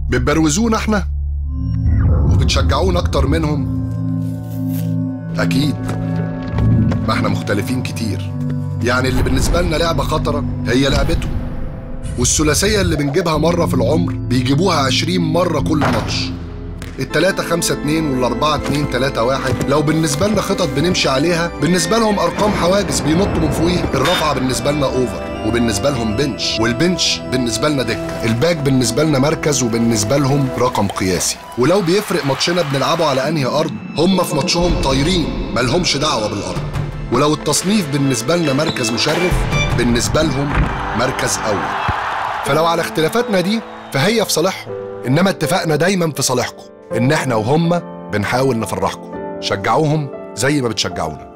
بتبروزونا احنا وبتشجعونا اكتر منهم اكيد ما احنا مختلفين كتير يعني اللي بالنسبة لنا لعبة خطرة هي لعبته والثلاثية اللي بنجيبها مرة في العمر بيجيبوها عشرين مرة كل ماتش التلاتة خمسة اتنين والأربعة اتنين تلاتة واحد لو بالنسبة لنا خطط بنمشي عليها بالنسبة لهم أرقام حواجز بينطوا من فوقيها الرفعة بالنسبة لنا أوفر وبالنسبة لهم بنش والبنش بالنسبة لنا دكة الباك بالنسبة لنا مركز وبالنسبة لهم رقم قياسي ولو بيفرق ماتشنا بنلعبه على أنهي أرض هم في ماتشهم طايرين ملهمش دعوة بالأرض ولو التصنيف بالنسبة لنا مركز مشرف بالنسبة لهم مركز أول فلو على اختلافاتنا دي فهي في صالحهم إنما اتفاقنا دايما في صالحكم إن إحنا وهم بنحاول نفرحكم شجعوهم زي ما بتشجعونا